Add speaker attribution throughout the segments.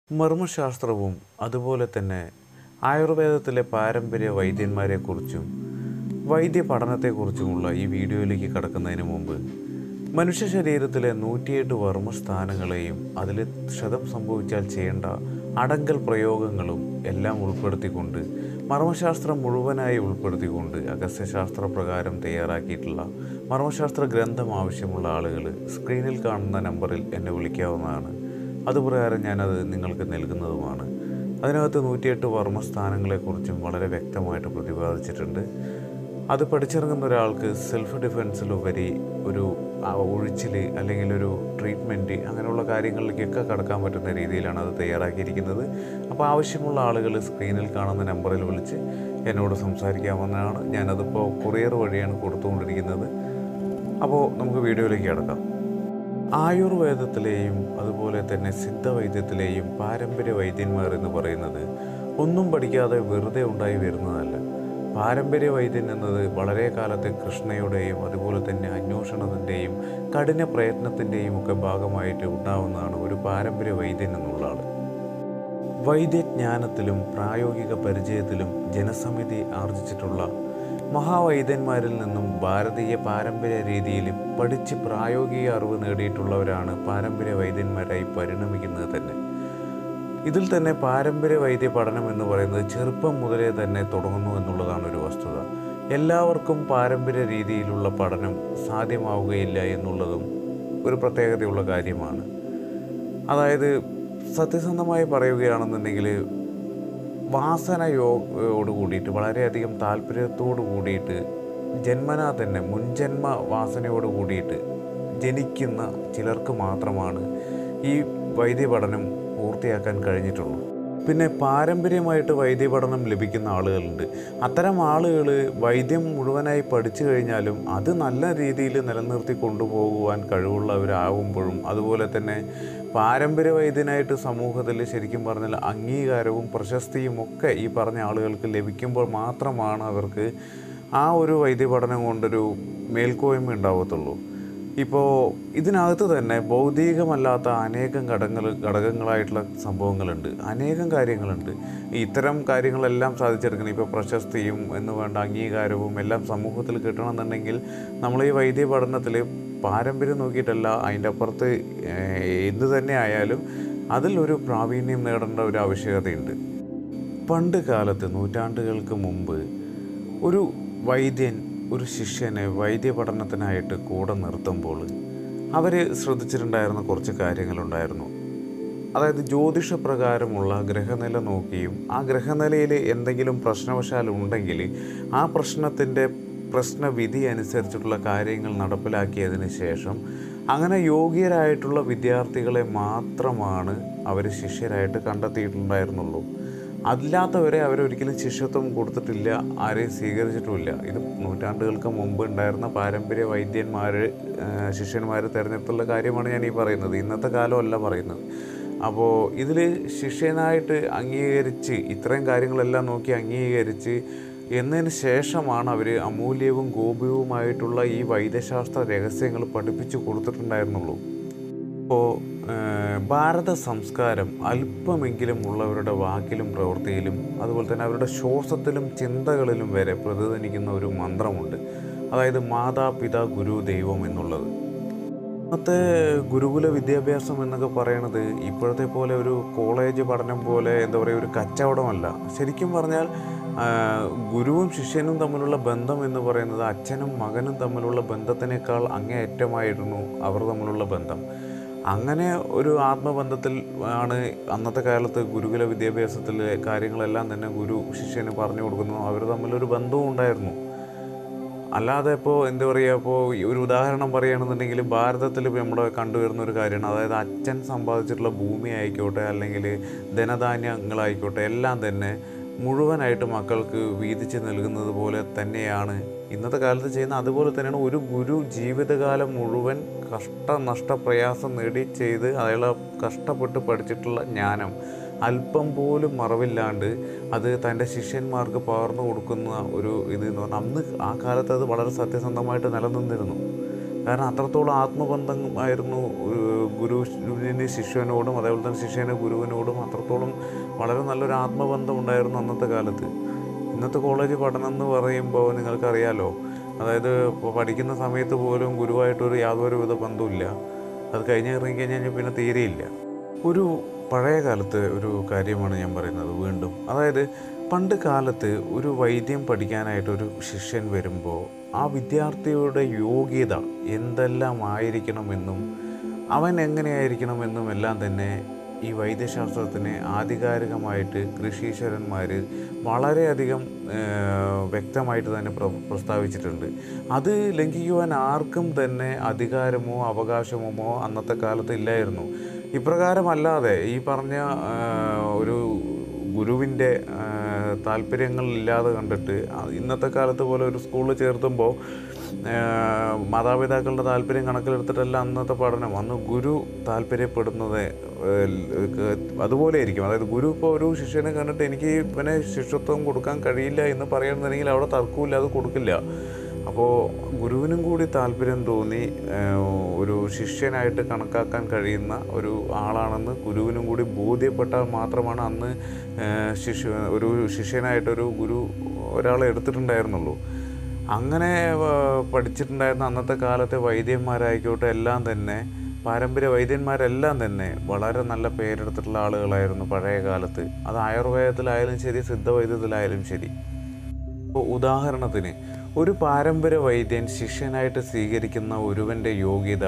Speaker 1: മർമ്മശാസ്ത്രവും അതുപോലെ തന്നെ ആയുർവേദത്തിലെ പാരമ്പര്യ വൈദ്യന്മാരെക്കുറിച്ചും വൈദ്യ പഠനത്തെക്കുറിച്ചുമുള്ള ഈ വീഡിയോയിലേക്ക് കടക്കുന്നതിന് മുമ്പ് മനുഷ്യ ശരീരത്തിലെ നൂറ്റിയെട്ട് വർമ്മസ്ഥാനങ്ങളെയും അതിൽ ക്ഷതം സംഭവിച്ചാൽ ചെയ്യേണ്ട അടങ്കൽ പ്രയോഗങ്ങളും എല്ലാം ഉൾപ്പെടുത്തിക്കൊണ്ട് മർമ്മശാസ്ത്രം മുഴുവനായി ഉൾപ്പെടുത്തിക്കൊണ്ട് അഗസ്ത്യശാസ്ത്ര പ്രകാരം തയ്യാറാക്കിയിട്ടുള്ള മർമ്മശാസ്ത്ര ഗ്രന്ഥം ആവശ്യമുള്ള ആളുകൾ സ്ക്രീനിൽ കാണുന്ന നമ്പറിൽ എന്നെ വിളിക്കാവുന്നതാണ് അതുപ്രകാരം ഞാനത് നിങ്ങൾക്ക് നൽകുന്നതുമാണ് അതിനകത്ത് നൂറ്റിയെട്ട് വർമ്മസ്ഥാനങ്ങളെക്കുറിച്ചും വളരെ വ്യക്തമായിട്ട് പ്രതിപാദിച്ചിട്ടുണ്ട് അത് പഠിച്ചിറങ്ങുന്ന ഒരാൾക്ക് സെൽഫ് ഡിഫെൻസിലുപരി ഒരു ആ, ഒഴിച്ചിൽ അല്ലെങ്കിൽ ഒരു ട്രീറ്റ്മെൻറ്റ് അങ്ങനെയുള്ള കാര്യങ്ങളിലേക്കൊക്കെ കടക്കാൻ പറ്റുന്ന രീതിയിലാണ് അത് തയ്യാറാക്കിയിരിക്കുന്നത് അപ്പോൾ ആവശ്യമുള്ള ആളുകൾ സ്ക്രീനിൽ കാണുന്ന നമ്പറിൽ വിളിച്ച് എന്നോട് സംസാരിക്കാവുന്നതാണ് ഞാനതിപ്പോൾ കൊറിയർ വഴിയാണ് കൊടുത്തുകൊണ്ടിരിക്കുന്നത് അപ്പോൾ നമുക്ക് വീഡിയോയിലേക്ക് കിടക്കാം ആയുർവേദത്തിലെയും അതുപോലെ തന്നെ സിദ്ധവൈദ്യത്തിലെയും പാരമ്പര്യ വൈദ്യന്മാർ എന്ന് പറയുന്നത് ഒന്നും പഠിക്കാതെ വെറുതെ ഉണ്ടായി വരുന്നതല്ല പാരമ്പര്യ വൈദ്യൻ എന്നത് വളരെ കാലത്തെ കൃഷ്ണയുടെയും അതുപോലെ തന്നെ അന്വേഷണത്തിൻ്റെയും കഠിന പ്രയത്നത്തിൻ്റെയും ഒക്കെ ഭാഗമായിട്ട് ഉണ്ടാവുന്നതാണ് ഒരു പാരമ്പര്യ വൈദ്യൻ എന്നുള്ള ആൾ വൈദ്യജ്ഞാനത്തിലും പ്രായോഗിക പരിചയത്തിലും ജനസമിതി ആർജിച്ചിട്ടുള്ള മഹാവൈദ്യന്മാരിൽ നിന്നും ഭാരതീയ പാരമ്പര്യ രീതിയിൽ പഠിച്ച് പ്രായോഗിക അറിവ് നേടിയിട്ടുള്ളവരാണ് പാരമ്പര്യ വൈദ്യന്മാരായി പരിണമിക്കുന്നത് തന്നെ ഇതിൽ തന്നെ പാരമ്പര്യ വൈദ്യ പഠനം എന്ന് പറയുന്നത് ചെറുപ്പം മുതലേ തന്നെ തുടങ്ങുന്നു എന്നുള്ളതാണ് ഒരു വസ്തുത എല്ലാവർക്കും പാരമ്പര്യ രീതിയിലുള്ള പഠനം സാധ്യമാവുകയില്ല എന്നുള്ളതും ഒരു പ്രത്യേകതയുള്ള കാര്യമാണ് അതായത് സത്യസന്ധമായി പറയുകയാണെന്നുണ്ടെങ്കിൽ വാസനയോട് കൂടിയിട്ട് വളരെയധികം താല്പര്യത്തോട് കൂടിയിട്ട് ജന്മനാ തന്നെ മുൻജന്മ വാസനയോട് കൂടിയിട്ട് ജനിക്കുന്ന ചിലർക്ക് മാത്രമാണ് ഈ വൈദ്യപഠനം പൂർത്തിയാക്കാൻ കഴിഞ്ഞിട്ടുള്ളൂ പിന്നെ പാരമ്പര്യമായിട്ട് വൈദ്യപഠനം ലഭിക്കുന്ന ആളുകളുണ്ട് അത്തരം ആളുകൾ വൈദ്യം മുഴുവനായി പഠിച്ചു കഴിഞ്ഞാലും അത് നല്ല രീതിയിൽ നിലനിർത്തി കൊണ്ടുപോകുവാൻ കഴിവുള്ളവരാകുമ്പോഴും അതുപോലെ തന്നെ പാരമ്പര്യ വൈദ്യനായിട്ട് സമൂഹത്തിൽ ശരിക്കും പറഞ്ഞാൽ അംഗീകാരവും പ്രശസ്തിയും ഒക്കെ ഈ പറഞ്ഞ ആളുകൾക്ക് ലഭിക്കുമ്പോൾ മാത്രമാണ് അവർക്ക് ആ ഒരു വൈദ്യപഠനം കൊണ്ടൊരു മേൽക്കോയ്മ ഉണ്ടാവത്തുള്ളൂ ഇപ്പോൾ ഇതിനകത്ത് തന്നെ ഭൗതികമല്ലാത്ത അനേകം ഘടകങ്ങൾ ഘടകങ്ങളായിട്ടുള്ള സംഭവങ്ങളുണ്ട് അനേകം കാര്യങ്ങളുണ്ട് ഇത്തരം കാര്യങ്ങളെല്ലാം സാധിച്ചെടുക്കണം ഇപ്പോൾ പ്രശസ്തിയും എന്ന് വേണ്ട അംഗീകാരവും എല്ലാം സമൂഹത്തിൽ കിട്ടണമെന്നുണ്ടെങ്കിൽ നമ്മൾ ഈ വൈദ്യ പഠനത്തിൽ പാരമ്പര്യം നോക്കിയിട്ടല്ല അതിൻ്റെ അപ്പുറത്ത് ഏഹ്, എന്ത് തന്നെ ആയാലും അതിലൊരു പ്രാവീണ്യം നേടേണ്ട ഒരു ആവശ്യകതയുണ്ട് പണ്ട് കാലത്ത് നൂറ്റാണ്ടുകൾക്ക് മുമ്പ് ഒരു വൈദ്യൻ ഒരു ശിഷ്യനെ വൈദ്യ പഠനത്തിനായിട്ട് കൂടെ നിർത്തുമ്പോൾ അവർ ശ്രദ്ധിച്ചിട്ടുണ്ടായിരുന്ന കുറച്ച് കാര്യങ്ങളുണ്ടായിരുന്നു അതായത് ജ്യോതിഷ പ്രകാരമുള്ള ഗ്രഹനില നോക്കിയും ആ ഗ്രഹനിലയിൽ എന്തെങ്കിലും പ്രശ്നവശാൽ ഉണ്ടെങ്കിൽ ആ പ്രശ്നത്തിൻ്റെ പ്രശ്നവിധി അനുസരിച്ചിട്ടുള്ള കാര്യങ്ങൾ നടപ്പിലാക്കിയതിന് ശേഷം അങ്ങനെ യോഗ്യരായിട്ടുള്ള വിദ്യാർത്ഥികളെ മാത്രമാണ് അവർ ശിഷ്യരായിട്ട് കണ്ടെത്തിയിട്ടുണ്ടായിരുന്നുള്ളൂ അല്ലാത്തവരെ അവരൊരിക്കലും ശിഷ്യത്വം കൊടുത്തിട്ടില്ല ആരെയും സ്വീകരിച്ചിട്ടുമില്ല ഇത് നൂറ്റാണ്ടുകൾക്ക് മുമ്പ് ഉണ്ടായിരുന്ന പാരമ്പര്യ വൈദ്യന്മാർ ശിഷ്യന്മാർ തിരഞ്ഞെടുത്തുള്ള കാര്യമാണ് ഞാൻ ഈ പറയുന്നത് ഇന്നത്തെ കാലമല്ല പറയുന്നത് അപ്പോൾ ഇതിൽ ശിഷ്യനായിട്ട് അംഗീകരിച്ച് ഇത്രയും കാര്യങ്ങളെല്ലാം നോക്കി അംഗീകരിച്ച് എന്നതിന് ശേഷമാണ് അവർ അമൂല്യവും ഗോപ്യവുമായിട്ടുള്ള ഈ വൈദ്യശാസ്ത്ര രഹസ്യങ്ങൾ പഠിപ്പിച്ചു കൊടുത്തിട്ടുണ്ടായിരുന്നുള്ളൂ ഇപ്പോൾ ഭാരത സംസ്കാരം അല്പമെങ്കിലും ഉള്ളവരുടെ വാക്കിലും പ്രവൃത്തിയിലും അതുപോലെ തന്നെ അവരുടെ ശ്വാസത്തിലും ചിന്തകളിലും വരെ പ്രതിധ്വനിക്കുന്ന ഒരു മന്ത്രമുണ്ട് അതായത് മാതാപിതാ ഗുരു ദൈവം എന്നുള്ളത് ഇന്നത്തെ ഗുരുകുല വിദ്യാഭ്യാസം എന്നൊക്കെ പറയണത് ഇപ്പോഴത്തെ പോലെ ഒരു കോളേജ് പഠനം പോലെ എന്താ പറയുക ഒരു കച്ചവടമല്ല ശരിക്കും പറഞ്ഞാൽ ആ, ഗുരുവും ശിഷ്യനും തമ്മിലുള്ള ബന്ധം എന്ന് പറയുന്നത് അച്ഛനും മകനും തമ്മിലുള്ള ബന്ധത്തിനേക്കാൾ അങ്ങേയറ്റമായിരുന്നു അവർ തമ്മിലുള്ള ബന്ധം അങ്ങനെ ഒരു ആത്മബന്ധത്തിൽ ആണ് അന്നത്തെ കാലത്ത് ഗുരുകുല വിദ്യാഭ്യാസത്തിലെ കാര്യങ്ങളെല്ലാം തന്നെ ഗുരു ശിഷ്യന് പറഞ്ഞു കൊടുക്കുന്നു അവർ തമ്മിലൊരു ബന്ധവും ഉണ്ടായിരുന്നു അല്ലാതെ ഇപ്പോൾ എന്താ പറയുക ഇപ്പോൾ ഒരു ഉദാഹരണം പറയുകയാണെന്നുണ്ടെങ്കിൽ ഭാരതത്തിൽ ഇപ്പോൾ നമ്മുടെ കണ്ടുവരുന്ന ഒരു കാര്യമാണ് അതായത് അച്ഛൻ സമ്പാദിച്ചിട്ടുള്ള ഭൂമി ആയിക്കോട്ടെ അല്ലെങ്കിൽ ധനധാന്യങ്ങളായിക്കോട്ടെ എല്ലാം തന്നെ മുഴുവനായിട്ട് മക്കൾക്ക് വീതിച്ച് നൽകുന്നത് പോലെ തന്നെയാണ് ഇന്നത്തെ കാലത്ത് ചെയ്യുന്ന അതുപോലെ തന്നെയാണ് ഒരു ഗുരു ജീവിതകാലം മുഴുവൻ കഷ്ട നഷ്ട പ്രയാസം നേടി ചെയ്ത് അയാൾ കഷ്ടപ്പെട്ട് പഠിച്ചിട്ടുള്ള ജ്ഞാനം അല്പം പോലും മറവില്ലാണ്ട് അത് തൻ്റെ ശിഷ്യന്മാർക്ക് പകർന്നു കൊടുക്കുന്ന ഒരു ഇത് എന്ന് പറഞ്ഞാൽ അന്ന് ആ കാലത്ത് അത് വളരെ സത്യസന്ധമായിട്ട് നിലനിന്നിരുന്നു കാരണം അത്രത്തോളം ആത്മബന്ധം ആയിരുന്നു ഒരു ഗുരുവിന് ശിഷ്യനോടും അതേപോലെ തന്നെ ശിഷ്യന് ഗുരുവിനോടും അത്രത്തോളം വളരെ നല്ലൊരു ആത്മബന്ധം ഉണ്ടായിരുന്നു അന്നത്തെ കാലത്ത് ഇന്നത്തെ കോളേജ് പഠനം എന്ന് പറയുമ്പോൾ നിങ്ങൾക്കറിയാലോ അതായത് ഇപ്പോൾ പഠിക്കുന്ന സമയത്ത് പോലും ഗുരുവായിട്ടൊരു യാതൊരു വിധ ബന്ധവുമില്ല അത് കഴിഞ്ഞ് ഇറങ്ങിക്കഴിഞ്ഞാൽ പിന്നെ തീരെയില്ല ഒരു പഴയ കാലത്ത് ഒരു കാര്യമാണ് ഞാൻ പറയുന്നത് വീണ്ടും അതായത് പണ്ട് കാലത്ത് ഒരു വൈദ്യം പഠിക്കാനായിട്ട് ഒരു ശിഷ്യൻ വരുമ്പോൾ ആ വിദ്യാർത്ഥിയുടെ യോഗ്യത എന്തെല്ലാം ആയിരിക്കണമെന്നും അവൻ എങ്ങനെയായിരിക്കണമെന്നും എല്ലാം തന്നെ ഈ വൈദ്യശാസ്ത്രത്തിന് ആധികാരികമായിട്ട് കൃഷീശ്വരന്മാർ വളരെയധികം ഏഹ്, വ്യക്തമായിട്ട് തന്നെ പ്ര പ്രസ്താവിച്ചിട്ടുണ്ട് അത് ലംഘിക്കുവാൻ ആർക്കും തന്നെ അധികാരമോ അവകാശമോ അന്നത്തെ കാലത്ത് ഇല്ലായിരുന്നു ഇപ്രകാരമല്ലാതെ ഈ പറഞ്ഞ ഏഹ്, ഒരു ഗുരുവിൻ്റെ താല്പര്യങ്ങളില്ലാതെ കണ്ടിട്ട് ആ ഇന്നത്തെ കാലത്ത് പോലെ ഒരു സ്കൂളിൽ ചേർത്തുമ്പോൾ ഏഹ്, മാതാപിതാക്കളുടെ താല്പര്യം കണക്കിലെടുത്തിട്ടല്ല അന്നത്തെ പഠനം അന്ന് ഗുരു താല്പര്യപ്പെടുന്നത് ഏഹ്, ക- അതുപോലെ ആയിരിക്കും അതായത് ഗുരു ഇപ്പോൾ ഒരു ശിഷ്യനെ കണ്ടിട്ട് എനിക്ക് ഇവനെ ശിഷ്യത്വം കൊടുക്കാൻ കഴിയില്ല എന്ന് പറയുന്നുണ്ടെങ്കിൽ അവിടെ തർക്കമില്ല അത് കൊടുക്കില്ല അപ്പോൾ ഗുരുവിനും കൂടി താല്പര്യം തോന്നി ഏഹ്, ഒരു ശിഷ്യനായിട്ട് കണക്കാക്കാൻ കഴിയുന്ന ഒരു ആളാണെന്ന് ഗുരുവിനും കൂടി ബോധ്യപ്പെട്ടാൽ മാത്രമാണ് അന്ന് ഏഹ്, ശിഷ്യ ഒരു ശിഷ്യനായിട്ടൊരു ഗുരു ഒരാളെ എടുത്തിട്ടുണ്ടായിരുന്നുള്ളൂ അങ്ങനെ ഏഹ്, പഠിച്ചിട്ടുണ്ടായിരുന്ന അന്നത്തെ കാലത്തെ വൈദ്യന്മാരായിക്കോട്ടെ എല്ലാം തന്നെ പാരമ്പര്യ വൈദ്യന്മാരെല്ലാം തന്നെ വളരെ നല്ല പേരെടുത്തിട്ടുള്ള ആളുകളായിരുന്നു പഴയ കാലത്ത് അത് ആയുർവേദത്തിലായാലും ശരി സിദ്ധവൈദ്യത്തിലായാലും ശരി ഇപ്പോൾ ഉദാഹരണത്തിന് ഒരു പാരമ്പര്യ വൈദ്യൻ ശിഷ്യനായിട്ട് സ്വീകരിക്കുന്ന ഒരുവൻ്റെ യോഗ്യത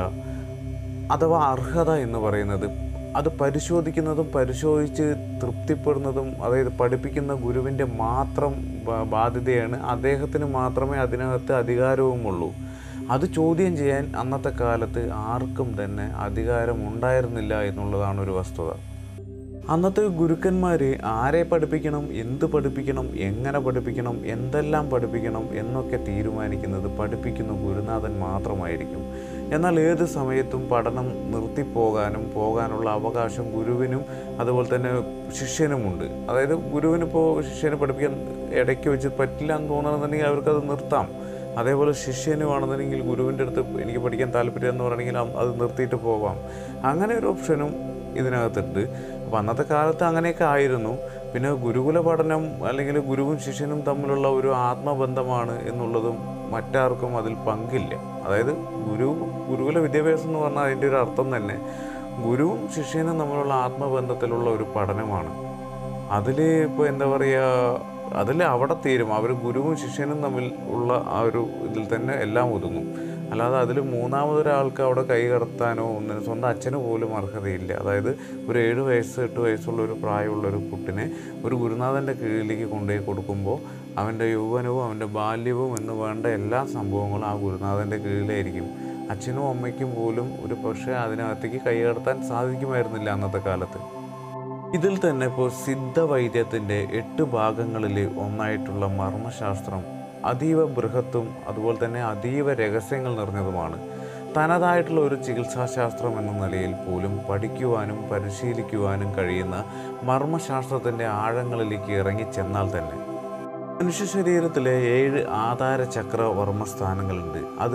Speaker 1: അഥവാ അർഹത എന്ന് പറയുന്നത് അത് പരിശോധിക്കുന്നതും പരിശോധിച്ച് തൃപ്തിപ്പെടുന്നതും അതായത് പഠിപ്പിക്കുന്ന ഗുരുവിൻ്റെ മാത്രം ബ- ബാധ്യതയാണ് അദ്ദേഹത്തിന് മാത്രമേ അതിനകത്ത് അധികാരവുമുള്ളൂ അത് ചോദ്യം ചെയ്യാൻ അന്നത്തെ കാലത്ത് ആർക്കും തന്നെ അധികാരം ഉണ്ടായിരുന്നില്ല എന്നുള്ളതാണ് ഒരു വസ്തുത അന്നത്തെ ഗുരുക്കന്മാർ ആരെ പഠിപ്പിക്കണം എന്ത് പഠിപ്പിക്കണം എങ്ങനെ പഠിപ്പിക്കണം എന്തെല്ലാം പഠിപ്പിക്കണം എന്നൊക്കെ തീരുമാനിക്കുന്നത് പഠിപ്പിക്കുന്ന ഗുരുനാഥൻ മാത്രമായിരിക്കും എന്നാൽ ഏത് സമയത്തും പഠനം നിർത്തിപ്പോകാനും പോകാനുള്ള അവകാശം ഗുരുവിനും അതുപോലെ തന്നെ ശിഷ്യനുമുണ്ട് അതായത് ഗുരുവിനിപ്പോൾ ശിഷ്യനെ പഠിപ്പിക്കാൻ ഇടയ്ക്ക് വെച്ച് പറ്റില്ല എന്ന് തോന്നണമെന്നുണ്ടെങ്കിൽ അവർക്കത് നിർത്താം അതേപോലെ ശിഷ്യനുമാണെന്നുണ്ടെങ്കിൽ ഗുരുവിൻ്റെ അടുത്ത് എനിക്ക് പഠിക്കാൻ താല്പര്യം എന്ന് പറയണമെങ്കിൽ അ- അത് നിർത്തിയിട്ട് പോവാം അങ്ങനെ ഒരു ഓപ്ഷനും ഇതിനകത്തുണ്ട് അപ്പോൾ അന്നത്തെ കാലത്ത് അങ്ങനെയൊക്കെ ആയിരുന്നു പിന്നെ ഗുരുകുല പഠനം അല്ലെങ്കിൽ ഗുരുവും ശിഷ്യനും തമ്മിലുള്ള ഒരു ആത്മബന്ധമാണ് എന്നുള്ളതും മറ്റാർക്കും അതിൽ പങ്കില്ല അതായത് ഗുരു ഗുരുകുല വിദ്യാഭ്യാസം എന്ന് പറഞ്ഞാൽ അതിൻ്റെ ഒരു അർത്ഥം തന്നെ ഗുരുവും ശിഷ്യനും തമ്മിലുള്ള ആത്മബന്ധത്തിലുള്ള ഒരു പഠനമാണ് അതിൽ ഇപ്പോൾ എന്താ പറയുക അതിൽ അവിടെ തീരും അവർ ഗുരുവും ശിഷ്യനും തമ്മിൽ ഉള്ള ആ ഒരു ഇതിൽ തന്നെ എല്ലാം ഒതുങ്ങും അല്ലാതെ അതിൽ മൂന്നാമതൊരാൾക്ക് അവിടെ കൈ കടത്താനോ ഒന്നിനും സ്വന്തം അച്ഛന് പോലും അർഹതയില്ല അതായത് ഒരു ഏഴ് വയസ്സ് എട്ട് വയസ്സുള്ള ഒരു പ്രായമുള്ള ഒരു കുട്ടിനെ ഒരു ഗുരുനാഥൻ്റെ കീഴിലേക്ക് കൊണ്ടുപോയി കൊടുക്കുമ്പോൾ അവൻ്റെ യൗവനവും അവൻ്റെ ബാല്യവും എന്ന് വേണ്ട എല്ലാ സംഭവങ്ങളും ആ ഗുരുനാഥൻ്റെ കീഴിലായിരിക്കും അച്ഛനും അമ്മയ്ക്കും പോലും ഒരു പക്ഷേ അതിനകത്തേക്ക് കൈ കടത്താൻ സാധിക്കുമായിരുന്നില്ല അന്നത്തെ കാലത്ത് ഇതിൽ തന്നെ ഇപ്പോൾ സിദ്ധവൈദ്യത്തിൻ്റെ എട്ട് ഭാഗങ്ങളിൽ ഒന്നായിട്ടുള്ള മർമ്മശാസ്ത്രം അതീവ ബൃഹത്തും അതുപോലെ തന്നെ അതീവ രഹസ്യങ്ങൾ നിറഞ്ഞതുമാണ് തനതായിട്ടുള്ള ഒരു ചികിത്സാശാസ്ത്രം എന്ന നിലയിൽ പോലും പഠിക്കുവാനും പരിശീലിക്കുവാനും കഴിയുന്ന മർമ്മശാസ്ത്രത്തിൻ്റെ ആഴങ്ങളിലേക്ക് ഇറങ്ങിച്ചെന്നാൽ തന്നെ മനുഷ്യ ശരീരത്തിലെ ഏഴ് ആധാര ചക്ര വർമ്മസ്ഥാനങ്ങളുണ്ട് അത്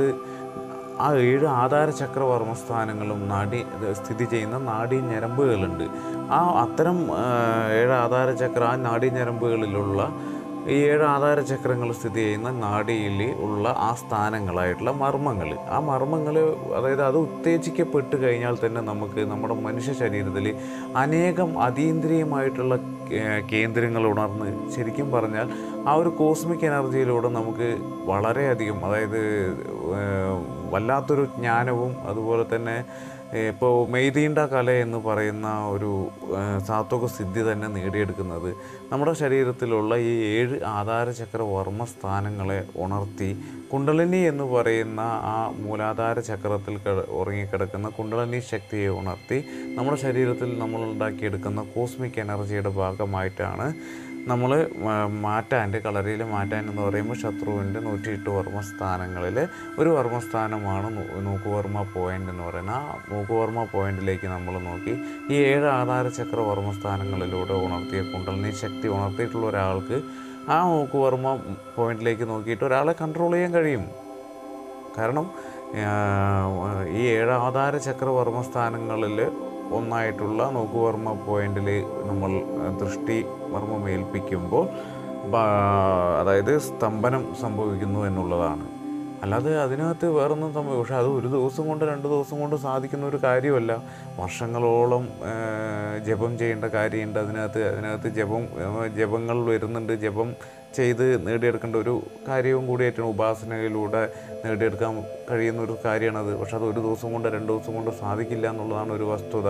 Speaker 1: ആ ഏഴ് ആധാര ചക്ര വർമ്മസ്ഥാനങ്ങളും നാഡി ഇത് സ്ഥിതി ചെയ്യുന്ന നാഡീ ഞരമ്പുകളുണ്ട് ആ അത്തരം ആ, ഏഴ് ആധാര ചക്ര ആ നാഡീ ഞരമ്പുകളിലുള്ള ഈ ഏഴ് ആധാര ചക്രങ്ങൾ സ്ഥിതി ചെയ്യുന്ന നാഡിയിൽ ഉള്ള ആ സ്ഥാനങ്ങളായിട്ടുള്ള മർമ്മങ്ങൾ ആ മർമ്മങ്ങൾ അതായത് അത് ഉത്തേജിക്കപ്പെട്ട് കഴിഞ്ഞാൽ തന്നെ നമുക്ക് നമ്മുടെ മനുഷ്യ ശരീരത്തിൽ അനേകം അതീന്ദ്രിയമായിട്ടുള്ള കേ- കേന്ദ്രങ്ങൾ ഉണർന്ന് ശരിക്കും പറഞ്ഞാൽ ആ ഒരു കോസ്മിക് എനർജിയിലൂടെ നമുക്ക് വളരെയധികം അതായത് ഏഹ്, വല്ലാത്തൊരു ജ്ഞാനവും അതുപോലെ തന്നെ ഏഹ്, ഇപ്പോൾ മെയ്തീണ്ട കല എന്ന് പറയുന്ന ഒരു ഏഹ്, സാത്വിക സിദ്ധി തന്നെ നേടിയെടുക്കുന്നത് നമ്മുടെ ശരീരത്തിലുള്ള ഈ ഏഴ് ആധാരചക്ര വർമ്മസ്ഥാനങ്ങളെ ഉണർത്തി കുണ്ടലിനി എന്ന് പറയുന്ന ആ മൂലാധാര ചക്രത്തിൽ കിട- ഉറങ്ങിക്കിടക്കുന്ന കുണ്ടലിനി ശക്തിയെ ഉണർത്തി നമ്മുടെ ശരീരത്തിൽ നമ്മൾ ഉണ്ടാക്കിയെടുക്കുന്ന കോസ്മിക് എനർജിയുടെ ഭാഗമായിട്ടാണ് നമ്മൾ മാറ്റാൻ്റെ കളരിയിൽ മാറ്റാൻ എന്ന് പറയുമ്പോൾ ശത്രുവിൻ്റെ നൂറ്റിയെട്ട് വർമ്മസ്ഥാനങ്ങളിൽ ഒരു വർമ്മസ്ഥാനമാണ് നൂ- നൂക്കുവർമ്മ പോയിൻ്റ് എന്ന് പറയുന്നത് ആ നൂക്കുവർമ്മ പോയിന്റിലേക്ക് നമ്മൾ നോക്കി ഈ ഏഴ് ആധാരചക്ര വർമ്മസ്ഥാനങ്ങളിലൂടെ ഉണർത്തിയ കുണ്ടലിനി ശക്തി ഉണർത്തിയിട്ടുള്ള ഒരാൾക്ക് ആ നൂക്കുവർമ്മ പോയിന്റിലേക്ക് നോക്കിയിട്ട് ഒരാളെ കൺട്രോൾ ചെയ്യാൻ കഴിയും കാരണം ഈ ഏഴാധാര ചക്രവർമ്മ സ്ഥാനങ്ങളിൽ ഒന്നായിട്ടുള്ള നോക്കുവർമ്മ പോയിന്റിൽ നമ്മൾ ദൃഷ്ടി വർമ്മം ഏൽപ്പിക്കുമ്പോൾ ബ- അതായത് സ്തംഭനം സംഭവിക്കുന്നു എന്നുള്ളതാണ് അല്ലാതെ അതിനകത്ത് വേറൊന്നും സംഭവിക്കും പക്ഷെ അത് ഒരു ദിവസം കൊണ്ട് രണ്ട് ദിവസം കൊണ്ട് സാധിക്കുന്ന ഒരു കാര്യമല്ല വർഷങ്ങളോളം ആ, ജപം ചെയ്യേണ്ട കാര്യമുണ്ട് അതിനകത്ത് അതിനകത്ത് ജപം ആ, ജപങ്ങൾ വരുന്നുണ്ട് ജപം ചെയ്ത് നേടിയെടുക്കേണ്ട ഒരു കാര്യവും കൂടിയായിട്ടാണ് ഉപാസനയിലൂടെ നേടിയെടുക്കാൻ കഴിയുന്ന ഒരു കാര്യമാണത് പക്ഷെ അത് ഒരു ദിവസം കൊണ്ട് രണ്ട് ദിവസം കൊണ്ട് സാധിക്കില്ല എന്നുള്ളതാണ് ഒരു വസ്തുത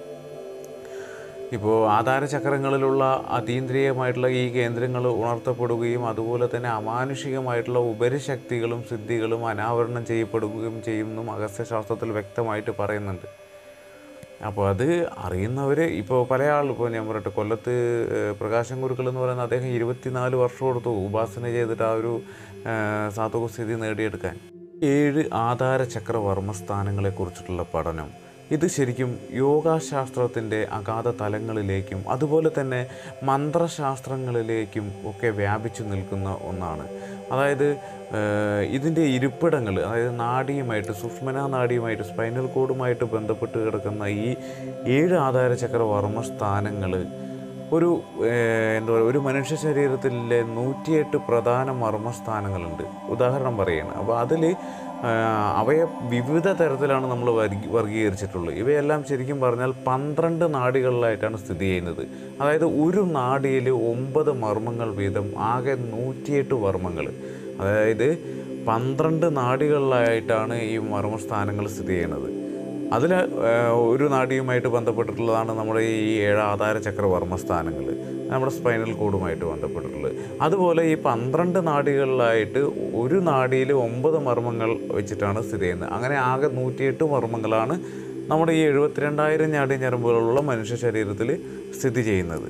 Speaker 1: ഇപ്പോൾ ആധാരചക്രങ്ങളിലുള്ള അതീന്ദ്രിയമായിട്ടുള്ള ഈ കേന്ദ്രങ്ങൾ ഉണർത്തപ്പെടുകയും അതുപോലെ തന്നെ അമാനുഷികമായിട്ടുള്ള ഉപരിശക്തികളും സിദ്ധികളും അനാവരണം ചെയ്യപ്പെടുകയും ചെയ്യുമെന്നും അഗസ്ത്യശാസ്ത്രത്തിൽ വ്യക്തമായിട്ട് പറയുന്നുണ്ട് അപ്പോൾ അത് അറിയുന്നവർ ഇപ്പോൾ പല ആൾ ഇപ്പോൾ ഞാൻ പറയട്ടെ കൊല്ലത്ത് ഏഹ്, പ്രകാശം ഗുരുക്കൾ എന്ന് പറയുന്ന അദ്ദേഹം ഇരുപത്തിനാല് വർഷം എടുത്തു ഉപാസന ചെയ്തിട്ട് ആ ഒരു ഏഹ്, സാത്വിക സ്ഥിതി നേടിയെടുക്കാൻ ഏഴ് ആധാര ചക്രവർമ്മ സ്ഥാനങ്ങളെക്കുറിച്ചിട്ടുള്ള പഠനം ഇത് ശരിക്കും യോഗാശാസ്ത്രത്തിൻ്റെ അഗാധ തലങ്ങളിലേക്കും അതുപോലെ തന്നെ മന്ത്രശാസ്ത്രങ്ങളിലേക്കും ഒക്കെ വ്യാപിച്ചു നിൽക്കുന്ന ഒന്നാണ് അതായത് ഏഹ്, ഇതിൻ്റെ ഇരിപ്പിടങ്ങൾ അതായത് നാഡിയുമായിട്ട് സുഷ്മന നാഡിയുമായിട്ട് സ്പൈനൽ കോഡുമായിട്ട് ബന്ധപ്പെട്ട് കിടക്കുന്ന ഈ ഏഴ് ആധാര ചക്രവർമ്മ സ്ഥാനങ്ങൾ ഒരു ഏഹ്, എന്താ പറയുക ഒരു മനുഷ്യ ശരീരത്തിലെ നൂറ്റിയെട്ട് പ്രധാന മർമ്മസ്ഥാനങ്ങളുണ്ട് ഉദാഹരണം പറയുകയാണ് അപ്പോൾ അതിൽ അവയെ വിവിധ തരത്തിലാണ് നമ്മൾ വർഗീ വർഗീകരിച്ചിട്ടുള്ളത് ഇവയെല്ലാം ശരിക്കും പറഞ്ഞാൽ പന്ത്രണ്ട് നാടികളിലായിട്ടാണ് സ്ഥിതി ചെയ്യുന്നത് അതായത് ഒരു നാടിയിൽ ഒമ്പത് മർമ്മങ്ങൾ വീതം ആകെ നൂറ്റിയെട്ട് വർമ്മങ്ങൾ അതായത് പന്ത്രണ്ട് നാടികളിലായിട്ടാണ് ഈ മർമ്മസ്ഥാനങ്ങൾ സ്ഥിതി ചെയ്യുന്നത് അതിൽ ഒരു നാടിയുമായിട്ട് ബന്ധപ്പെട്ടിട്ടുള്ളതാണ് നമ്മുടെ ഈ ഏഴ് ആധാര ചക്രവർമ്മ സ്ഥാനങ്ങൾ നമ്മുടെ സ്പൈനൽ കോഡുമായിട്ട് ബന്ധപ്പെട്ടിട്ടുള്ളത് അതുപോലെ ഈ പന്ത്രണ്ട് നാടികളിലായിട്ട് ഒരു നാടിയിൽ ഒമ്പത് മർമ്മങ്ങൾ വെച്ചിട്ടാണ് സ്ഥിതി ചെയ്യുന്നത് അങ്ങനെ ആകെ നൂറ്റിയെട്ട് മർമ്മങ്ങളാണ് നമ്മുടെ ഈ എഴുപത്തിരണ്ടായിരം ഞാടി ഞരമ്പുകളുള്ള മനുഷ്യ ശരീരത്തിൽ സ്ഥിതി ചെയ്യുന്നത്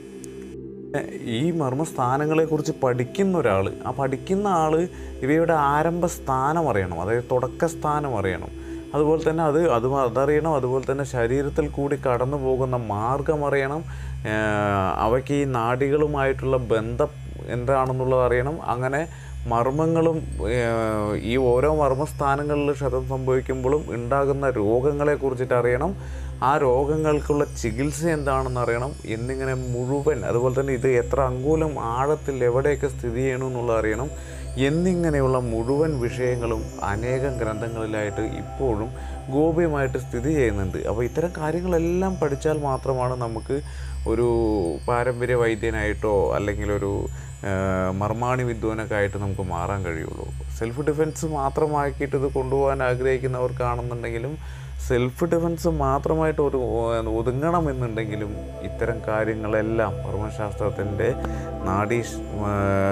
Speaker 1: ഈ മർമ്മസ്ഥാനങ്ങളെക്കുറിച്ച് പഠിക്കുന്ന ഒരാൾ ആ പഠിക്കുന്ന ആൾ ഇവയുടെ ആരംഭ സ്ഥാനം അറിയണം അതായത് തുടക്ക സ്ഥാനം അറിയണം അതുപോലെ തന്നെ അത് അത് അതറിയണം അതുപോലെ തന്നെ ശരീരത്തിൽ കൂടി കടന്നു പോകുന്ന മാർഗം അറിയണം ഏഹ് അവയ്ക്ക് ഈ നാഡികളുമായിട്ടുള്ള ബന്ധം എന്താണെന്നുള്ളത് അറിയണം അങ്ങനെ മർമ്മങ്ങളും ഏഹ് ഈ ഓരോ മർമ്മസ്ഥാനങ്ങളിൽ ക്ഷതം സംഭവിക്കുമ്പോഴും ഉണ്ടാകുന്ന രോഗങ്ങളെ കുറിച്ചിട്ട് അറിയണം ആ രോഗങ്ങൾക്കുള്ള ചികിത്സ എന്താണെന്ന് അറിയണം എന്നിങ്ങനെ മുഴുവൻ അതുപോലെ തന്നെ ഇത് എത്ര അങ്കൂലം ആഴത്തിൽ എവിടെയൊക്കെ സ്ഥിതി ചെയ്യണമെന്നുള്ളത് അറിയണം എന്നിങ്ങനെയുള്ള മുഴുവൻ വിഷയങ്ങളും അനേകം ഗ്രന്ഥങ്ങളിലായിട്ട് ഇപ്പോഴും ഗോപ്യമായിട്ട് സ്ഥിതി ചെയ്യുന്നുണ്ട് അപ്പോൾ ഇത്തരം കാര്യങ്ങളെല്ലാം പഠിച്ചാൽ മാത്രമാണ് നമുക്ക് ഒരു പാരമ്പര്യ വൈദ്യനായിട്ടോ അല്ലെങ്കിൽ ഒരു ആ, മർമാണി വിദ്വാനൊക്കെ ആയിട്ട് നമുക്ക് മാറാൻ കഴിയുള്ളൂ സെൽഫ് ഡിഫെൻസ് മാത്രമാക്കിയിട്ട് ഇത് കൊണ്ടുപോകാൻ ആഗ്രഹിക്കുന്നവർക്കാണെന്നുണ്ടെങ്കിലും സെൽഫ് ഡിഫെൻസ് മാത്രമായിട്ട് ഒരു ഒ- ഒതുങ്ങണമെന്നുണ്ടെങ്കിലും ഇത്തരം കാര്യങ്ങളെല്ലാം മർമ്മശാസ്ത്രത്തിൻ്റെ നാഡീ ആ,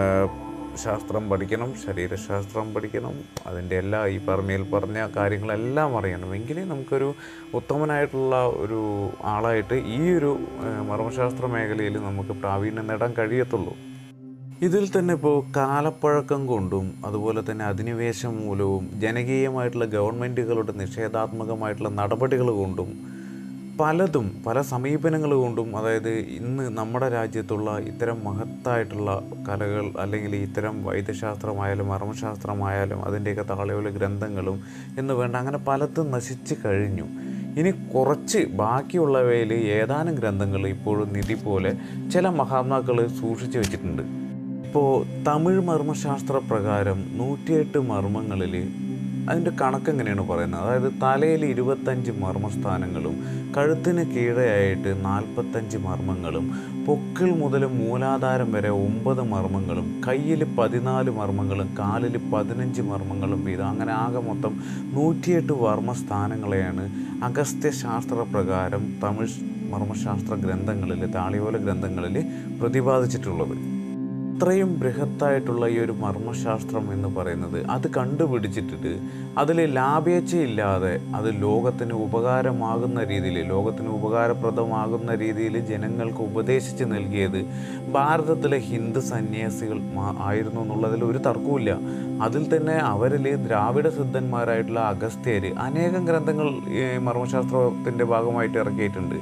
Speaker 1: ശാസ്ത്രം പഠിക്കണം ശരീരശാസ്ത്രം പഠിക്കണം അതിൻ്റെ എല്ലാ ഈ പറഞ്ഞതിൽ പറഞ്ഞ കാര്യങ്ങളെല്ലാം അറിയണം എങ്കിലേ നമുക്കൊരു ഉത്തമനായിട്ടുള്ള ഒരു ആളായിട്ട് ഈ ഒരു ഏഹ്, മർമ്മശാസ്ത്ര മേഖലയിൽ നമുക്ക് പ്രാവീണ്യം നേടാൻ കഴിയത്തുള്ളൂ ഇതിൽ തന്നെ ഇപ്പോൾ കാലപ്പഴക്കം കൊണ്ടും അതുപോലെ തന്നെ അധിനിവേശം മൂലവും ജനകീയമായിട്ടുള്ള ഗവൺമെൻറ്റുകളുടെ നിഷേധാത്മകമായിട്ടുള്ള നടപടികൾ കൊണ്ടും പലതും പല സമീപനങ്ങൾ കൊണ്ടും അതായത് ഇന്ന് നമ്മുടെ രാജ്യത്തുള്ള ഇത്തരം മഹത്തായിട്ടുള്ള കലകൾ അല്ലെങ്കിൽ ഇത്തരം വൈദ്യശാസ്ത്രമായാലും മർമ്മശാസ്ത്രമായാലും അതിൻ്റെയൊക്കെ താളയോല ഗ്രന്ഥങ്ങളും എന്ന് വേണ്ട അങ്ങനെ പലതും നശിച്ച് കഴിഞ്ഞു ഇനി കുറച്ച് ബാക്കിയുള്ളവയിൽ ഏതാനും ഗ്രന്ഥങ്ങൾ ഇപ്പോഴും നിധി പോലെ ചില മഹാത്മാക്കൾ സൂക്ഷിച്ചു വെച്ചിട്ടുണ്ട് ഇപ്പോൾ തമിഴ് മർമ്മശാസ്ത്ര പ്രകാരം നൂറ്റിയെട്ട് മർമ്മങ്ങളിൽ അതിൻ്റെ കണക്ക് എങ്ങനെയാണ് പറയുന്നത് അതായത് തലയിൽ ഇരുപത്തഞ്ച് മർമ്മസ്ഥാനങ്ങളും കഴുത്തിന് കീഴെയായിട്ട് നാൽപ്പത്തഞ്ച് മർമ്മങ്ങളും പൊക്കിൾ മുതൽ മൂലാധാരം വരെ ഒമ്പത് മർമ്മങ്ങളും കയ്യിൽ പതിനാല് മർമ്മങ്ങളും കാലിൽ പതിനഞ്ച് മർമ്മങ്ങളും വീതം അങ്ങനെ ആകെ മൊത്തം നൂറ്റിയെട്ട് വർമ്മസ്ഥാനങ്ങളെയാണ് അഗസ്ത്യ ശാസ്ത്ര പ്രകാരം തമിഴ് മർമ്മശാസ്ത്ര ഗ്രന്ഥങ്ങളിൽ താളിയോല ഗ്രന്ഥങ്ങളിൽ പ്രതിപാദിച്ചിട്ടുള്ളത് ഇത്രയും ബൃഹത്തായിട്ടുള്ള ഈ ഒരു മർമ്മശാസ്ത്രം എന്ന് പറയുന്നത് അത് കണ്ടുപിടിച്ചിട്ടിട്ട് അതിൽ ലാഭേച്ഛയില്ലാതെ അത് ലോകത്തിന് ഉപകാരമാകുന്ന രീതിയിൽ ലോകത്തിന് ഉപകാരപ്രദമാകുന്ന രീതിയിൽ ജനങ്ങൾക്ക് ഉപദേശിച്ച് നൽകിയത് ഭാരതത്തിലെ ഹിന്ദു സന്യാസികൾ മാ- ആയിരുന്നു എന്നുള്ളതിൽ ഒരു തർക്കവുമില്ല അതിൽ തന്നെ അവരിൽ ദ്രാവിഡ സിദ്ധന്മാരായിട്ടുള്ള അഗസ്ത്യർ അനേകം ഗ്രന്ഥങ്ങൾ ഈ മർമ്മശാസ്ത്രത്തിൻ്റെ ഭാഗമായിട്ട് ഇറക്കിയിട്ടുണ്ട്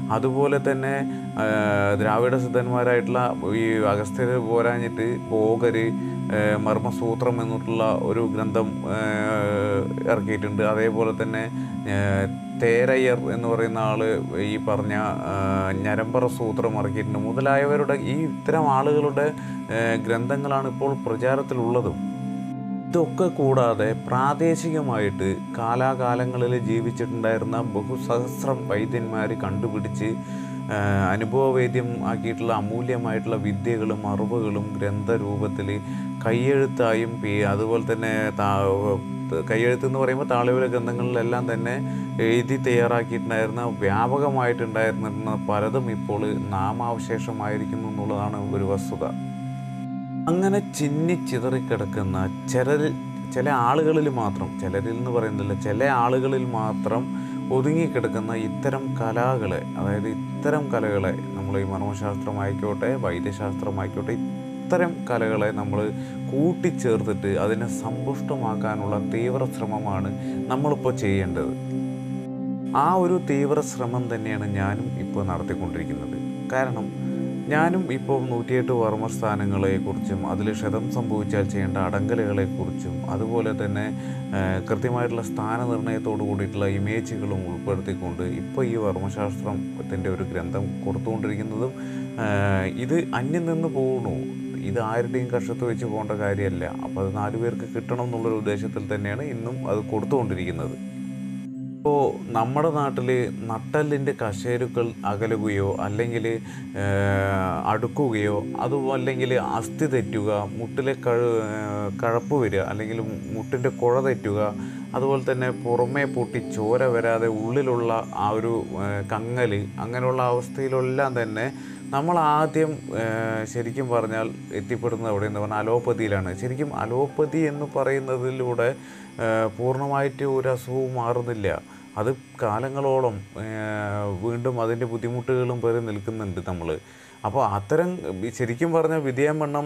Speaker 1: അതുപോലെ തന്നെ ആ, ദ്രാവിഡ സിദ്ധന്മാരായിട്ടുള്ള ഈ അഗസ്ത്യർ പോരാഞ്ഞിട്ട് പോകര് മർമ്മസൂത്രം എന്നിട്ടുള്ള ഒരു ഗ്രന്ഥം ആ, ഇറക്കിയിട്ടുണ്ട് അതേപോലെ തന്നെ ആ, തേരയ്യർ എന്ന് പറയുന്ന ആള് ഈ പറഞ്ഞ ആ, ഞരമ്പറ സൂത്രം ഇറക്കിയിട്ടുണ്ട് മുതലായവരുടെ ഈ ഇത്തരം ആളുകളുടെ ആ, ഗ്രന്ഥങ്ങളാണ് ഇപ്പോൾ പ്രചാരത്തിലുള്ളതും ഇതൊക്കെ കൂടാതെ പ്രാദേശികമായിട്ട് കാലാകാലങ്ങളിൽ ജീവിച്ചിട്ടുണ്ടായിരുന്ന ബഹുസഹസ്രം വൈദ്യന്മാർ കണ്ടുപിടിച്ച് ആ, അനുഭവവേദ്യം ആക്കിയിട്ടുള്ള അമൂല്യമായിട്ടുള്ള വിദ്യകളും അറിവുകളും ഗ്രന്ഥരൂപത്തിൽ കയ്യെഴുത്തായും പി- അതുപോലെ തന്നെ താ കയ്യെഴുത്ത് എന്ന് പറയുമ്പോൾ താളിവില ഗ്രന്ഥങ്ങളിലെല്ലാം തന്നെ എഴുതി തയ്യാറാക്കിയിട്ടുണ്ടായിരുന്ന വ്യാപകമായിട്ടുണ്ടായിരുന്ന പലതും ഇപ്പോൾ നാമാവശേഷമായിരിക്കുന്നു എന്നുള്ളതാണ് ഒരു വസ്തുത അങ്ങനെ ചിന്നി ചിതറിക്കിടക്കുന്ന ചിലരിൽ ചില ആളുകളിൽ മാത്രം ചിലരിൽ എന്ന് പറയുന്നില്ല ചില ആളുകളിൽ മാത്രം ഒതുങ്ങിക്കിടക്കുന്ന ഇത്തരം കലകളെ അതായത് ഇത്തരം കലകളെ നമ്മൾ ഈ മർമ്മശാസ്ത്രമായിക്കോട്ടെ വൈദ്യശാസ്ത്രമായിക്കോട്ടെ ഇത്തരം കലകളെ നമ്മൾ കൂട്ടിച്ചേർത്തിട്ട് അതിനെ സമ്പുഷ്ടമാക്കാനുള്ള തീവ്ര ശ്രമമാണ് നമ്മളിപ്പോൾ ചെയ്യേണ്ടത് ആ ഒരു തീവ്ര ശ്രമം തന്നെയാണ് ഞാനും ഇപ്പോൾ നടത്തിക്കൊണ്ടിരിക്കുന്നത് കാരണം ഞാനും ഇപ്പോൾ നൂറ്റിയെട്ട് വർമ്മസ്ഥാനങ്ങളെക്കുറിച്ചും അതിൽ ക്ഷതം സംഭവിച്ചാൽ ചെയ്യേണ്ട അടങ്കലുകളെക്കുറിച്ചും അതുപോലെ തന്നെ ആ, കൃത്യമായിട്ടുള്ള സ്ഥാനനിർണയത്തോടു കൂടിയിട്ടുള്ള ഇമേജുകളും ഉൾപ്പെടുത്തിക്കൊണ്ട് ഇപ്പോൾ ഈ വർമ്മശാസ്ത്രത്തിൻ്റെ ഒരു ഗ്രന്ഥം കൊടുത്തുകൊണ്ടിരിക്കുന്നതും ആ, ഇത് അന്യം നിന്ന് പോകുന്നു ഇത് ആരുടെയും കഷത്ത് വെച്ച് പോകേണ്ട കാര്യമല്ല അപ്പോൾ അത് നാലു പേർക്ക് കിട്ടണം എന്നുള്ളൊരു ഉദ്ദേശത്തിൽ തന്നെയാണ് ഇന്നും അത് കൊടുത്തുകൊണ്ടിരിക്കുന്നത് ഇപ്പോൾ നമ്മുടെ നാട്ടിൽ നട്ടലിൻ്റെ കശേരുക്കൾ അകലുകയോ അല്ലെങ്കിൽ അടുക്കുകയോ അതും അല്ലെങ്കിൽ അസ്ഥി തെറ്റുക മുട്ടിലെ കഴ കഴപ്പ് വരിക അല്ലെങ്കിൽ മുട്ടിൻ്റെ കുഴ തെറ്റുക അതുപോലെ തന്നെ പുറമേ പൊട്ടി ചോര വരാതെ ഉള്ളിലുള്ള ആ ഒരു കങ്ങൽ അങ്ങനെയുള്ള അവസ്ഥയിലെല്ലാം തന്നെ നമ്മൾ ആദ്യം ഏഹ്, ശരിക്കും പറഞ്ഞാൽ എത്തിപ്പെടുന്നത് എവിടെ എന്ന് പറഞ്ഞാൽ അലോപ്പതിയിലാണ് ശരിക്കും അലോപ്പതി എന്ന് പറയുന്നതിലൂടെ ഏഹ്, പൂർണ്ണമായിട്ട് ഒരു അസുഖവും മാറുന്നില്ല അത് കാലങ്ങളോളം ഏഹ്, വീണ്ടും അതിൻ്റെ ബുദ്ധിമുട്ടുകളും പേര് നിൽക്കുന്നുണ്ട് നമ്മൾ അപ്പോൾ അത്തരം ശരിക്കും പറഞ്ഞാൽ വിധേയമെണ്ണം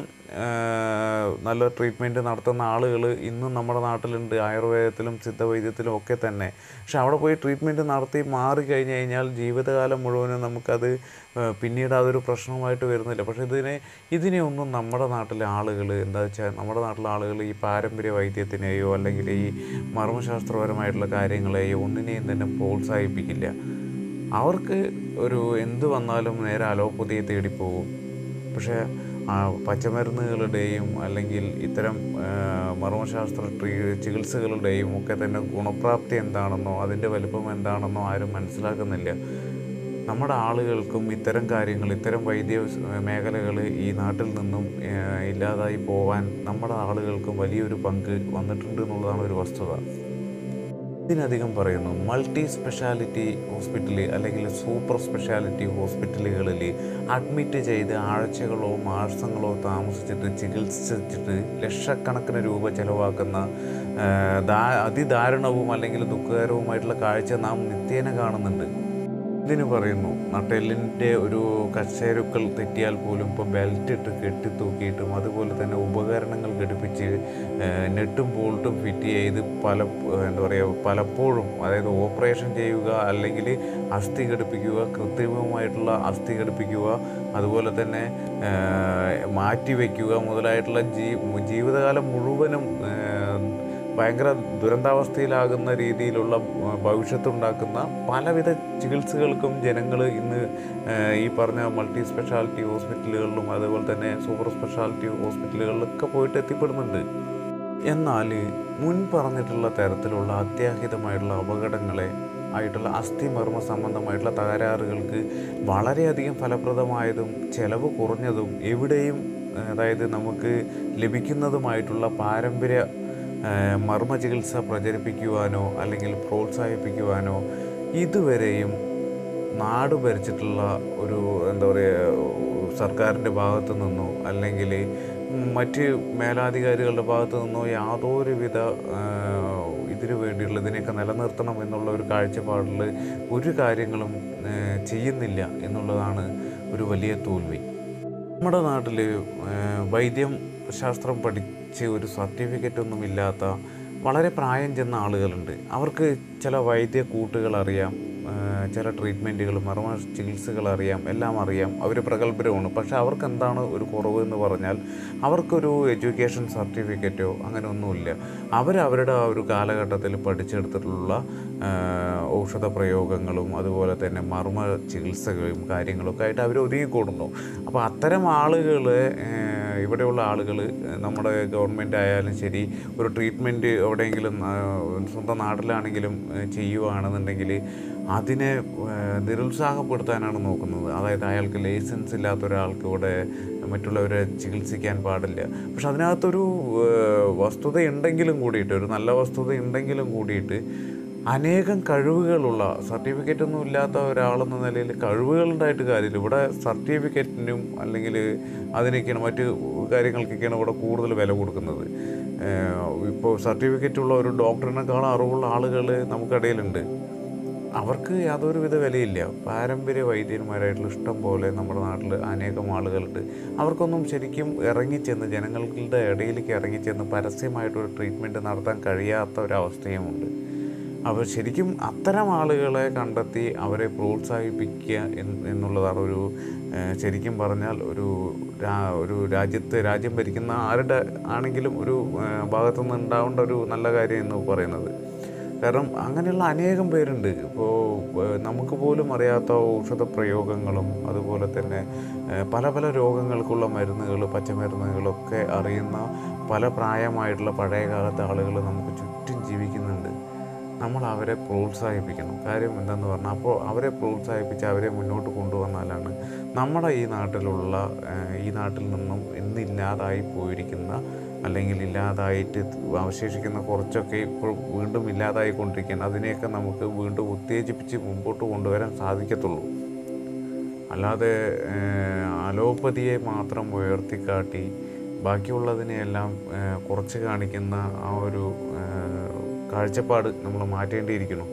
Speaker 1: നല്ല ട്രീറ്റ്മെൻറ്റ് നടത്തുന്ന ആളുകൾ ഇന്നും നമ്മുടെ നാട്ടിലുണ്ട് ആയുർവേദത്തിലും സിദ്ധവൈദ്യത്തിലും ഒക്കെ തന്നെ പക്ഷെ അവിടെ പോയി ട്രീറ്റ്മെൻറ്റ് നടത്തി മാറി കഴിഞ്ഞ് കഴിഞ്ഞാൽ ജീവിതകാലം മുഴുവനും നമുക്കത് ഏഹ്, പിന്നീട് അതൊരു പ്രശ്നമായിട്ട് വരുന്നില്ല പക്ഷേ ഇതിനെ ഇതിനെ ഒന്നും നമ്മുടെ നാട്ടിലെ ആളുകൾ എന്താ വെച്ചാൽ നമ്മുടെ നാട്ടിലെ ആളുകൾ ഈ പാരമ്പര്യ വൈദ്യത്തിനെയോ അല്ലെങ്കിൽ ഈ മർമ്മശാസ്ത്രപരമായിട്ടുള്ള കാര്യങ്ങളെയോ ഒന്നിനെയും തന്നെ പ്രോത്സാഹിപ്പിക്കില്ല അവർക്ക് ഒരു എന്ത് വന്നാലും നേരെ അലോപ്പതിയെ തേടിപ്പോകും പക്ഷേ ആ പച്ചമരുന്നുകളുടെയും അല്ലെങ്കിൽ ഇത്തരം ആ, മർമ്മശാസ്ത്ര ട്രീ ചികിത്സകളുടെയും ഒക്കെ തന്നെ ഗുണപ്രാപ്തി എന്താണെന്നോ അതിൻ്റെ വലിപ്പം എന്താണെന്നോ ആരും മനസ്സിലാക്കുന്നില്ല നമ്മുടെ ആളുകൾക്കും ഇത്തരം കാര്യങ്ങൾ ഇത്തരം വൈദ്യ മേഖലകൾ ഈ നാട്ടിൽ നിന്നും ആ, ഇല്ലാതായി പോവാൻ നമ്മുടെ ആളുകൾക്കും വലിയൊരു പങ്ക് വന്നിട്ടുണ്ട് എന്നുള്ളതാണ് ഒരു വസ്തുത ഇതിനധികം പറയുന്നു മൾട്ടി സ്പെഷ്യാലിറ്റി ഹോസ്പിറ്റൽ അല്ലെങ്കിൽ സൂപ്പർ സ്പെഷ്യാലിറ്റി ഹോസ്പിറ്റലുകളിൽ അഡ്മിറ്റ് ചെയ്ത് ആഴ്ചകളോ മാസങ്ങളോ താമസിച്ചിട്ട് ചികിത്സിച്ചിട്ട് ലക്ഷക്കണക്കിന് രൂപ ചെലവാക്കുന്ന ആ, ദാ- അതിദാരുണവും അല്ലെങ്കിൽ ദുഃഖകരവുമായിട്ടുള്ള കാഴ്ച നാം നിത്യേന കാണുന്നുണ്ട് ഇതിന് പറയുന്നു നട്ടെല്ലിൻ്റെ ഒരു കശേരുക്കൾ തെറ്റിയാൽ പോലും ഇപ്പോൾ ബെൽറ്റ് ഇട്ട് കെട്ടി തൂക്കിയിട്ടും അതുപോലെ തന്നെ ഉപകരണങ്ങൾ ഘടിപ്പിച്ച് ഏഹ്, നെട്ടും ബോൾട്ടും ഫിറ്റ് ചെയ്ത് പല എന്താ പറയുക പലപ്പോഴും അതായത് ഓപ്പറേഷൻ ചെയ്യുക അല്ലെങ്കിൽ അസ്ഥി ഘടിപ്പിക്കുക കൃത്രിമമായിട്ടുള്ള അസ്ഥി ഘടിപ്പിക്കുക അതുപോലെ തന്നെ ഏഹ്, മാറ്റി വയ്ക്കുക മുതലായിട്ടുള്ള ജീ ജീവിതകാലം മുഴുവനും ഏഹ്, ഭയങ്കര ദുരന്താവസ്ഥയിലാകുന്ന രീതിയിലുള്ള ഏഹ്, ഭവിഷ്യത്തുണ്ടാക്കുന്ന പലവിധ ചികിത്സകൾക്കും ജനങ്ങൾ ഇന്ന് ഏഹ്, ഈ പറഞ്ഞ മൾട്ടി സ്പെഷ്യാലിറ്റി ഹോസ്പിറ്റലുകളിലും അതുപോലെ തന്നെ സൂപ്പർ സ്പെഷ്യാലിറ്റി ഹോസ്പിറ്റലുകളിലൊക്കെ പോയിട്ട് എത്തിപ്പെടുന്നുണ്ട് എന്നാൽ മുൻ പറഞ്ഞിട്ടുള്ള തരത്തിലുള്ള അത്യാഹിതമായിട്ടുള്ള അപകടങ്ങളെ ആയിട്ടുള്ള അസ്ഥിമർമ്മ സംബന്ധമായിട്ടുള്ള തകരാറുകൾക്ക് വളരെയധികം ഫലപ്രദമായതും ചെലവ് കുറഞ്ഞതും എവിടെയും അതായത് നമുക്ക് ലഭിക്കുന്നതുമായിട്ടുള്ള പാരമ്പര്യ ഏഹ്, മർമ്മ ചികിത്സ പ്രചരിപ്പിക്കുവാനോ അല്ലെങ്കിൽ പ്രോത്സാഹിപ്പിക്കുവാനോ ഇതുവരെയും നാട് ഭരിച്ചിട്ടുള്ള ഒരു എന്താ പറയുക സർക്കാരിൻ്റെ ഭാഗത്തു നിന്നോ അല്ലെങ്കിൽ മറ്റ് മേലാധികാരികളുടെ ഭാഗത്തു നിന്നോ യാതൊരുവിധ ആഹ്, ഇതിനു വേണ്ടിയുള്ള ഇതിനെയൊക്കെ നിലനിർത്തണം എന്നുള്ള ഒരു കാഴ്ചപ്പാടിൽ ഒരു കാര്യങ്ങളും ആഹ്, ചെയ്യുന്നില്ല എന്നുള്ളതാണ് ഒരു വലിയ തോൽവി നമ്മുടെ നാട്ടിൽ വൈദ്യം ശാസ്ത്രം പഠിച്ച് ഒരു സർട്ടിഫിക്കറ്റ് ഒന്നും ഇല്ലാത്ത വളരെ പ്രായം ചെന്ന ആളുകളുണ്ട് അവർക്ക് ചില വൈദ്യ കൂട്ടുകൾ അറിയാം ആ, ചില ട്രീറ്റ്മെൻറ്റുകൾ മർമ്മ ചികിത്സകൾ അറിയാം എല്ലാം അറിയാം അവർ പ്രഗത്ഭരുമാണ് പക്ഷേ അവർക്ക് എന്താണ് ഒരു കുറവ് എന്ന് പറഞ്ഞാൽ അവർക്കൊരു എഡ്യൂക്കേഷൻ സർട്ടിഫിക്കറ്റോ അങ്ങനെ ഒന്നുമില്ല അവർ അവരുടെ ആ ഒരു കാലഘട്ടത്തിൽ പഠിച്ചെടുത്തിട്ടുള്ള ആ, ഔഷധ പ്രയോഗങ്ങളും അതുപോലെ തന്നെ മർമ്മ ചികിത്സകളും കാര്യങ്ങളൊക്കെ ആയിട്ട് അവർ ഒതുങ്ങിക്കൂടുന്നു അപ്പോൾ അത്തരം ആളുകൾ ഇവിടെയുള്ള ആളുകൾ നമ്മുടെ ഗവൺമെൻറ് ആയാലും ശരി ഒരു ട്രീറ്റ്മെൻറ്റ് എവിടെയെങ്കിലും ആ, സ്വന്തം നാട്ടിലാണെങ്കിലും ആ, ചെയ്യുവാണെന്നുണ്ടെങ്കിൽ അതിനെ ആ, നിരുത്സാഹപ്പെടുത്താനാണ് നോക്കുന്നത് അതായത് അയാൾക്ക് ലൈസൻസ് ഇല്ലാത്ത ഒരാൾക്ക് ഇവിടെ മറ്റുള്ളവരെ ചികിത്സിക്കാൻ പാടില്ല പക്ഷെ അതിനകത്തൊരു ആ, വസ്തുത ഉണ്ടെങ്കിലും കൂടിയിട്ട് ഒരു നല്ല വസ്തുത ഉണ്ടെങ്കിലും കൂടിയിട്ട് അനേകം കഴിവുകളുള്ള സർട്ടിഫിക്കറ്റ് ഒന്നും ഇല്ലാത്ത ഒരാളെന്ന നിലയിൽ കഴിവുകളുണ്ടായിട്ട് കാര്യമില്ല ഇവിടെ സർട്ടിഫിക്കറ്റിനും അല്ലെങ്കിൽ അതിനൊക്കെയാണ് മറ്റ് കാര്യങ്ങൾക്കൊക്കെയാണ് ഇവിടെ കൂടുതൽ വില കൊടുക്കുന്നത് ഇപ്പോൾ സർട്ടിഫിക്കറ്റ് ഉള്ള ഒരു ഡോക്ടറിനേക്കാളും അറിവുള്ള ആളുകൾ നമുക്കിടയിലുണ്ട് അവർക്ക് യാതൊരു വിധ വിലയില്ല പാരമ്പര്യ വൈദ്യന്മാരായിട്ടുള്ള ഇഷ്ടം പോലെ നമ്മുടെ നാട്ടിൽ അനേകം ആളുകളുണ്ട് അവർക്കൊന്നും ശരിക്കും ഇറങ്ങിച്ചെന്ന് ജനങ്ങളുടെ ഇടയിലേക്ക് ഇറങ്ങിച്ചെന്ന് പരസ്യമായിട്ടൊരു ട്രീറ്റ്മെൻറ്റ് നടത്താൻ കഴിയാത്ത ഒരവസ്ഥയുമുണ്ട് അപ്പോൾ ശരിക്കും അത്തരം ആളുകളെ കണ്ടെത്തി അവരെ പ്രോത്സാഹിപ്പിക്കുക എന്ന് എന്നുള്ളതാണ് ഒരു ഏഹ്, ശരിക്കും പറഞ്ഞാൽ ഒരു രാ- ഒരു രാജ്യത്ത് രാജ്യം ഭരിക്കുന്ന ആരുടെ ആണെങ്കിലും ഒരു ഏഹ്, ഭാഗത്തുനിന്ന് ഉണ്ടാവേണ്ട ഒരു നല്ല കാര്യം എന്ന് പറയുന്നത് കാരണം അങ്ങനെയുള്ള അനേകം പേരുണ്ട് ഇപ്പോൾ ഏഹ്, നമുക്ക് പോലും അറിയാത്ത ഔഷധ പ്രയോഗങ്ങളും അതുപോലെ തന്നെ ഏഹ്, പല പല രോഗങ്ങൾക്കുള്ള മരുന്നുകൾ പച്ചമരുന്നുകളൊക്കെ അറിയുന്ന പല പ്രായമായിട്ടുള്ള പഴയ കാലത്തെ ആളുകൾ നമുക്ക് ചുറ്റും ജീവിക്കുന്നുണ്ട് നമ്മൾ അവരെ പ്രോത്സാഹിപ്പിക്കണം കാര്യം എന്തെന്ന് പറഞ്ഞാൽ അപ്പോൾ അവരെ പ്രോത്സാഹിപ്പിച്ച് അവരെ മുന്നോട്ട് കൊണ്ടുവന്നാലാണ് നമ്മുടെ ഈ നാട്ടിലുള്ള ഏഹ്, ഈ നാട്ടിൽ നിന്നും ഇന്നില്ലാതായി പോയിരിക്കുന്ന അല്ലെങ്കിൽ ഇല്ലാതായിട്ട് അവശേഷിക്കുന്ന കുറച്ചൊക്കെ ഇപ്പോൾ വീണ്ടും ഇല്ലാതായിക്കൊണ്ടിരിക്കുകയാണ് അതിനെയൊക്കെ നമുക്ക് വീണ്ടും ഉത്തേജിപ്പിച്ച് മുമ്പോട്ട് കൊണ്ടുവരാൻ സാധിക്കത്തുള്ളൂ അല്ലാതെ ഏഹ്, അലോപ്പതിയെ മാത്രം ഉയർത്തിക്കാട്ടി ബാക്കിയുള്ളതിനെയെല്ലാം ഏഹ്, കുറച്ച് കാണിക്കുന്ന ആ ഒരു ഏഹ്, കാഴ്ചപ്പാട് നമ്മൾ മാറ്റേണ്ടിയിരിക്കുന്നു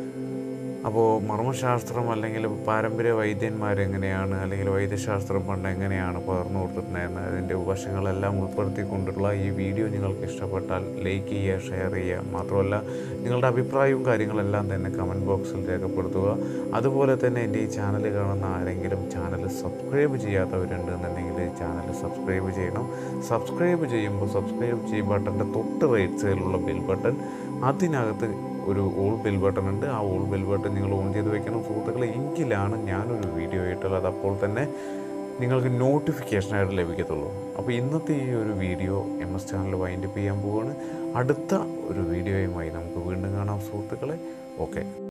Speaker 1: അപ്പോൾ മർമ്മശാസ്ത്രം അല്ലെങ്കിൽ പാരമ്പര്യ വൈദ്യന്മാർ എങ്ങനെയാണ് അല്ലെങ്കിൽ വൈദ്യശാസ്ത്രം പണ്ട് എങ്ങനെയാണ് പകർന്നു കൊടുത്തിട്ടുണ്ടായിരുന്നത് അതിൻ്റെ വശങ്ങളെല്ലാം ഉൾപ്പെടുത്തിക്കൊണ്ടുള്ള ഈ വീഡിയോ നിങ്ങൾക്ക് ഇഷ്ടപ്പെട്ടാൽ ലൈക്ക് ചെയ്യുക ഷെയർ ചെയ്യുക മാത്രമല്ല നിങ്ങളുടെ അഭിപ്രായവും കാര്യങ്ങളെല്ലാം തന്നെ കമൻറ്റ് ബോക്സിൽ രേഖപ്പെടുത്തുക അതുപോലെ തന്നെ എൻ്റെ ഈ ചാനൽ കാണുന്ന ആരെങ്കിലും ചാനൽ സബ്സ്ക്രൈബ് ചെയ്യാത്തവരുണ്ട് എന്നുണ്ടെങ്കിൽ ചാനൽ സബ്സ്ക്രൈബ് ചെയ്യണം സബ്സ്ക്രൈബ് ചെയ്യുമ്പോൾ സബ്സ്ക്രൈബ് ചെയ്യ ബട്ടൻ്റെ തൊട്ട് റൈറ്റ് സൈഡിലുള്ള ബെൽ ബട്ടൺ അതിനകത്ത് ഒരു ഓൾ ബെൽ ബട്ടൺ ഉണ്ട് ആ ഓൾ ബെൽ ബട്ടൺ നിങ്ങൾ ഓൺ ചെയ്ത് വെക്കണം സുഹൃത്തുക്കളെ എങ്കിലാണ് ഞാനൊരു വീഡിയോ ഇട്ടാൽ അത് അപ്പോൾ തന്നെ നിങ്ങൾക്ക് നോട്ടിഫിക്കേഷനായിട്ട് ലഭിക്കത്തുള്ളൂ അപ്പോൾ ഇന്നത്തെ ഈ ഒരു video M S channel wind up ചെയ്യാൻ പോവുകയാണ് അടുത്ത ഒരു വീഡിയോയുമായി നമുക്ക് വീണ്ടും കാണാം സുഹൃത്തുക്കളെ ഓക്കെ